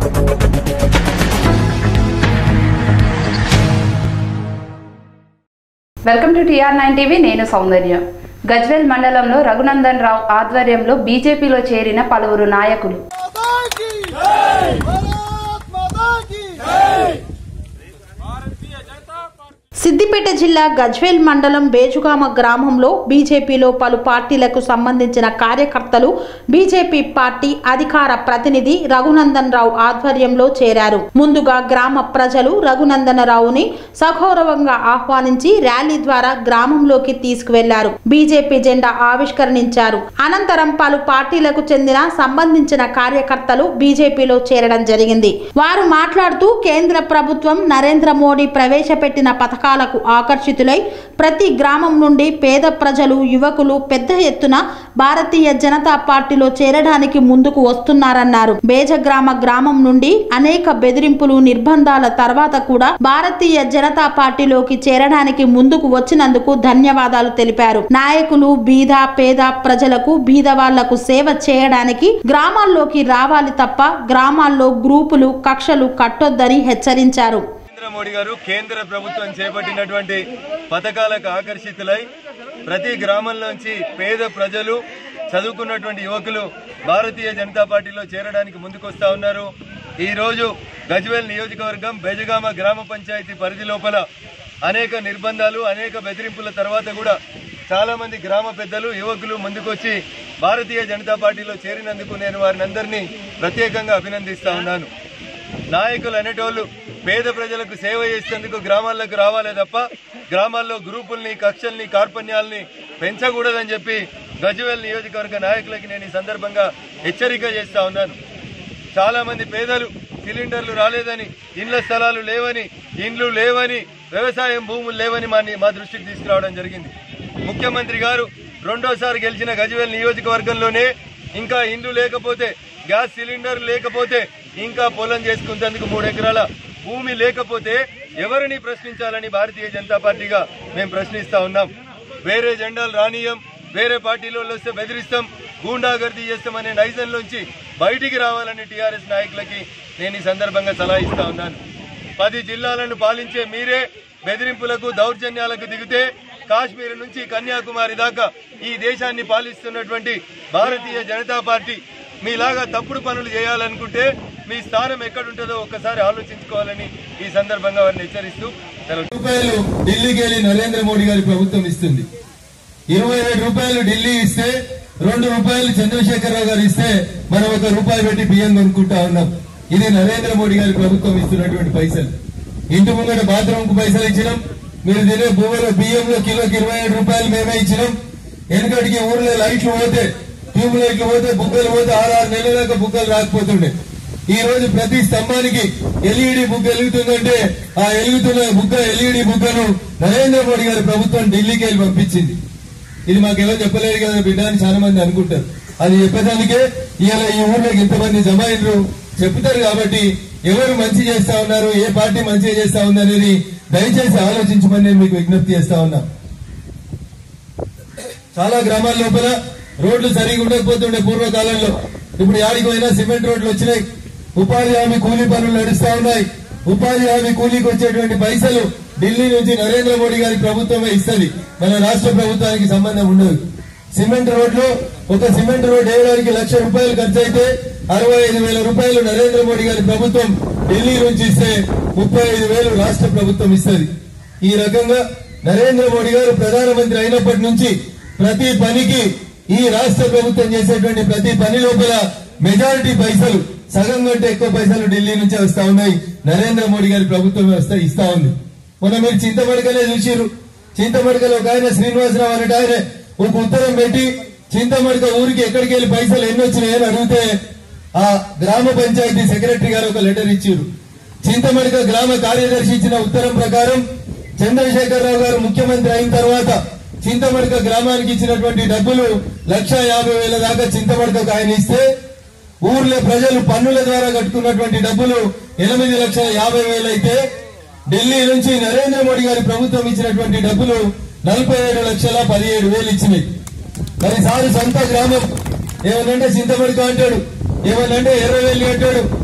welcome to TR nine TV నేను సౌందర్య గజ్వేల్ మండలంలో రఘునందన్ రావు ఆధ్వర్యంలో బీజేపీలో చేరిన పలువురు నాయకులు माता की भारत माता की సిద్దిపేట జిల్లా గజ్వేల్ మండలం బేజుగామ గ్రామంలో బీజేపీలో పలు పార్టీలకు సంబంధించిన కార్యకర్తలు బీజేపీ పార్టీ అధికార ప్రతినిధి రఘునందన్ రావు ఆధ్వర్యంలో చేరారు ముందుగా గ్రామ ప్రజలు రఘునందన రావుని సగౌరవంగా ఆహ్వానించి ర్యాలీ ద్వారా గ్రామంలోకి తీసుకువెళ్లారు బీజేపీ జెండా ఆవిష్కరించారు అనంతరం పలు పార్టీలకు చెందిన సంబంధించిన కార్యకర్తలు బీజేపీలో చేరడం జరిగింది వారు మాట్లాడుతూ కేంద్ర ప్రభుత్వం నరేంద్ర మోడీ ప్రవేశపెట్టిన పథకాలకు ఆకర్షితులై ప్రతి గ్రామం నుండి పేద ప్రజలు యువకులు పెద్ద ఎత్తున భారతీయ జనతా పార్టీలో చేరడానికి ముందుకు వస్తున్నారన్నారు బేజగ్రామ గ్రామం నుండి అనేక బెదిరింపులు నిర్బంధాల తర్వాత కూడా భారతీయ జనతా పార్టీలోకి చేరడానికి ముందుకు వచ్చినందుకు ధన్యవాదాలు తెలిపారు నాయకులు బీద పేద ప్రజలకు బీద వాళ్లకు సేవ చేయడానికి గ్రామాల్లోకి రావాలి తప్ప గ్రామాల్లో గ్రూపులు కక్షలు కట్టొద్దని హెచ్చరించారు నరేంద్ర మోడీ గారు కేంద్ర ప్రభుత్వం చేపట్టినటువంటి పథకాలకు ఆకర్షితులై ప్రతి గ్రామంలోంచి పేద ప్రజలు చదువుకున్నటువంటి యువకులు భారతీయ జనతా పార్టీలో చేరడానికి ముందుకొస్తా ఉన్నారు ఈ రోజు గజ్వేల్ నియోజకవర్గం బెజగామ గ్రామ పంచాయతీ పరిధి లోపల అనేక నిర్బంధాలు అనేక బెదిరింపుల తర్వాత కూడా చాలా మంది గ్రామ పెద్దలు యువకులు ముందుకొచ్చి భారతీయ జనతా పార్టీలో చేరినందుకు నేను వారిని అందరినీ ప్రత్యేకంగా అభినందిస్తా ఉన్నాను నాయకులు అనేటోళ్ళు పేద ప్రజలకు సేవ చేసేందుకు గ్రామాల్లోకి రావాలే తప్ప గ్రామాల్లో గ్రూపుల్ని కక్షల్ని కార్పణ్యాల్ని పెంచకూడదని చెప్పి గజ్వేల్ నియోజకవర్గ నాయకులకి నేను ఈ సందర్భంగా హెచ్చరిక చేస్తా ఉన్నాను చాలా మంది పేదలు సిలిండర్లు రాలేదని ఇండ్ల స్థలాలు లేవని ఇండ్లు లేవని వ్యవసాయం భూములు లేవని మా మా దృష్టికి తీసుకురావడం జరిగింది ముఖ్యమంత్రి గారు రెండోసారి గెలిచిన గజ్వేల్ నియోజకవర్గంలోనే ఇంకా ఇండ్లు లేకపోతే గ్యాస్ సిలిండర్ లేకపోతే ఇంకా పొలం చేసుకునేందుకు మూడు ఎకరాల భూమి లేకపోతే ఎవరిని ప్రశ్నించాలని భారతీయ జనతా పార్టీగా మేము ప్రశ్నిస్తా ఉన్నాం వేరే జెండాలు రానియం వేరే పార్టీలో వస్తే బెదిరిస్తాం గూండాగర్దీ చేస్తామనే నైజంలోంచి బయటికి రావాలని టీఆర్ఎస్ నాయకులకి నేను ఈ సందర్భంగా సలహా ఇస్తా ఉన్నాను పది జిల్లాలను పాలించే మీరే బెదిరింపులకు దౌర్జన్యాలకు దిగితే కాశ్మీర్ నుంచి కన్యాకుమారి దాకా ఈ దేశాన్ని పాలిస్తున్నటువంటి భారతీయ జనతా పార్టీ మీలాగా తప్పుడు పనులు చేయాలనుకుంటే మీ స్థానం ఎక్కడుంటుందో ఒక్కసారి ఆలోచించుకోవాలని ఈ సందర్భంగా వారిని హెచ్చరిస్తూ సెలవు రూపాయలు ఢిల్లీకి వెళ్ళి నరేంద్ర మోడీ గారి ప్రభుత్వం ఇస్తుంది ఇరవై ఏడు రూపాయలు ఢిల్లీ ఇస్తే రెండు రూపాయలు చంద్రశేఖరరావు గారు ఇస్తే మనం ఒక రూపాయి పెట్టి బియ్యం కొనుక్కుంటా ఉన్నాం ఇది నరేంద్ర మోడీ గారి ప్రభుత్వం ఇస్తున్నటువంటి పైసలు ఇంటి ముంగట బాత్రూమ్ కు పైసలు ఇచ్చినాం మీరు తినే భూమిలో బియ్యంలో కిలోకి ఇరవై ఏడు రూపాయలు మేమే ఇచ్చినాం వెనుకటికి ఊర్లో లైట్లు పోతే ట్యూబ్ లైట్లు పోతే బుగ్గలు పోతే ఆరు ఆరు నెలల దాకా బుగ్గలు రాకపోతుండే ఈ రోజు ప్రతి స్తంభానికి ఎల్ఈడి బుగ్గ వెలుగుతుందంటే ఆ వెలుగుతున్న బుగ్గ ఎల్ఈడి బుగ్గను నరేంద్ర మోడీ గారి ప్రభుత్వం ఢిల్లీకి వెళ్ళి పంపించింది ఇది మాకెవరు చెప్పలేదు కదా బిడ్డ అని చాలా మంది అనుకుంటారు అది చెప్పేదానికే ఇవాళ ఈ ఊర్లోకి ఇంతమంది జమ అయినరు చెప్తారు కాబట్టి ఎవరు మంచి చేస్తా ఉన్నారు ఏ పార్టీ మంచిగా చేస్తా ఉంది అనేది దయచేసి ఆలోచించమని నేను మీకు విజ్ఞప్తి చేస్తా ఉన్నా చాలా గ్రామాల లోపల రోడ్లు సరిగా ఉండకపోతుండే పూర్వకాలంలో ఇప్పుడు యాడికి పోయినా సిమెంట్ రోడ్లు వచ్చినాయి ఉపాధి హామీ కూలీ పనులు నడుస్తా ఉన్నాయి ఉపాధి హామీ కూలీకి వచ్చేటువంటి పైసలు ఢిల్లీ నుంచి నరేంద్ర మోడీ గారి ప్రభుత్వమే ఇస్తుంది మన రాష్ట్ర ప్రభుత్వానికి సంబంధం ఉండదు సిమెంట్ రోడ్లు ఒక సిమెంట్ రోడ్ వేయడానికి లక్ష రూపాయలు ఖర్చు అయితే అరవై ఐదు వేల రూపాయలు నరేంద్ర మోడీ గారి ప్రభుత్వం ఢిల్లీ నుంచి ఇస్తే ముప్పై ఐదు వేలు రాష్ట్ర ప్రభుత్వం ఇస్తుంది ఈ రకంగా నరేంద్ర మోడీ గారు ప్రధానమంత్రి అయినప్పటి నుంచి ప్రతి పనికి ఈ రాష్ట్ర ప్రభుత్వం చేసేటువంటి ప్రతి పని లోపల మెజారిటీ పైసలు సగం కంటే ఎక్కువ పైసలు ఢిల్లీ నుంచే వస్తా ఉన్నాయి నరేంద్ర మోడీ గారి ప్రభుత్వమే వస్తా ఇస్తా ఉంది మొన్న మీరు చింతమడకలే చూసిరు చింతమడకలో ఒక ఆయన శ్రీనివాసరావు అనేట ఆయన ఒక ఉత్తరం పెట్టి చింతమడక ఊరికి ఎక్కడికి వెళ్ళి పైసలు ఎన్ని వచ్చినాయని అడిగితే ఆ గ్రామ పంచాయతీ సెక్రటరీ గారు ఒక లెటర్ ఇచ్చారు చింతమడక గ్రామ కార్యదర్శి ఇచ్చిన ఉత్తరం ప్రకారం చంద్రశేఖరరావు గారు ముఖ్యమంత్రి అయిన తర్వాత చింతమడక గ్రామానికి ఇచ్చినటువంటి డబ్బులు లక్ష యాభై వేల దాకా చింతమడకకు ఆయన ఇస్తే ఊర్లో ప్రజలు పన్నుల ద్వారా కట్టుకున్నటువంటి డబ్బులు ఎనిమిది లక్షల యాభై వేలు అయితే ఢిల్లీ నుంచి నరేంద్ర మోడీ గారి ప్రభుత్వం ఇచ్చినటువంటి డబ్బులు నలభై ఏడు లక్షల పదిహేడు వేలు ఇచ్చినాయి మరి సారు సొంత గ్రామం ఏమనంటే చింతమడిక అంటాడు ఏమనంటే ఎర్రవెల్లి అంటాడు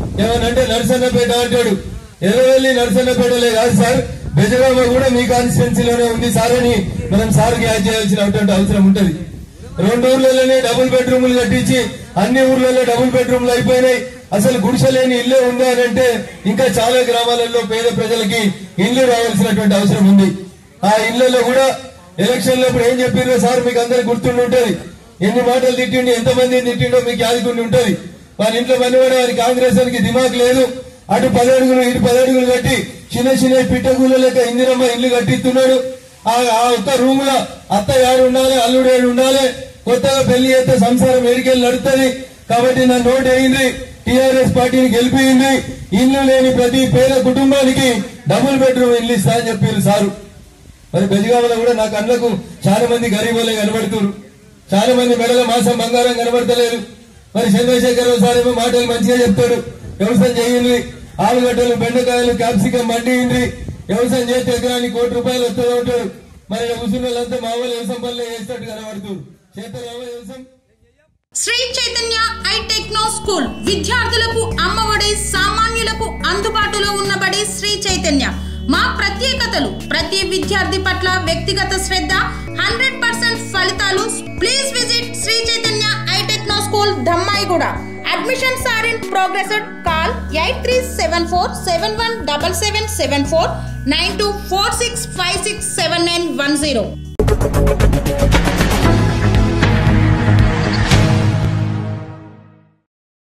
ఏమనంటే నరసన్నపేట అంటాడు ఎర్రవెల్లి నరసన్నపేటలే కాదు సార్ బెజగామ కూడా మీ కాన్స్టిట్యున్సీలోనే ఉంది సార్ అని మనం సార్కి యాడ్ చేయాల్సినటువంటి అవసరం ఉంటది రెండు ఊర్లలోనే డబుల్ బెడ్రూమ్లు కట్టించి అన్ని ఊర్లలో డబుల్ బెడ్రూమ్లు అయిపోయినాయి అసలు గుడిసె లేని ఇల్లే ఉంది అని అంటే ఇంకా చాలా గ్రామాలలో పేద ప్రజలకి ఇల్లు రావాల్సినటువంటి అవసరం ఉంది ఆ ఇళ్లలో కూడా ఎలక్షన్ లో ఇప్పుడు ఏం చెప్పారో సార్ మీకు అందరికి గుర్తుండి ఉంటది ఎన్ని మాటలు తిట్టిండి ఎంత మందిని తిట్టిండో మీకు యాదుకుండి ఉంటది వాళ్ళ ఇంట్లో పనివాడు వారి కాంగ్రెస్ వారికి దిమాగ్ లేదు అటు పది అడుగులు ఇటు పది అడుగులు కట్టి చిన్న చిన్న పిట్టగుల లెక్క ఇందిరమ్మ ఇల్లు కట్టిస్తున్నాడు ఆ ఆ ఒక్క రూమ్ లో అత్త ఏడు ఉండాలి అల్లుడు ఏడు ఉండాలి కొత్తగా పెళ్లి చేస్తే సంసారం ఏడికెళ్ళి నడుస్తుంది కాబట్టి నా నోట్ వేయింది టీఆర్ఎస్ పార్టీని గెలిపింది ఇల్లు లేని ప్రతి పేద కుటుంబానికి డబుల్ బెడ్రూమ్ ఇల్లు ఇస్తా అని చెప్పారు సారు మరి బెజగామలో కూడా నా కళ్ళకు చాలా మంది గరీబులే కనబడుతున్నారు చాలా మంది మెడల మాసం బంగారం కనబడతలేదు మరి చంద్రశేఖరరావు సార్ ఏమో మాటలు మంచిగా చెప్తాడు వ్యవసాయం చేయండి ఆలుగడ్డలు బెండకాయలు క్యాప్సికం మండియండి వ్యవసాయం చేస్తే ఎకరానికి కోటి రూపాయలు వస్తూ ఉంటాడు మరి కూర్చున్న వాళ్ళంతా మా వాళ్ళు వ్యవసాయం పనులు చేసినట్టు కనబడుతున్నారు చేస్తారా వ్యవసాయం Shri Chaitanya I techno school విద్యార్థులకు అమ్మఒడి సామాన్యులకు అందుబాటులో ఉన్నబడి శ్రీ చైతన్య మా ప్రత్యేకతలు ప్రతి విద్యార్థి పట్ల వ్యక్తిగత శ్రద్ధ హండ్రెడ్ పర్సెంట్ ఫలితాలు please visit Shri Chaitanya I techno school Dammaiguda admissions are in progress call eight three seven four seven one double seven seven four nine two four six five six seven nine one zero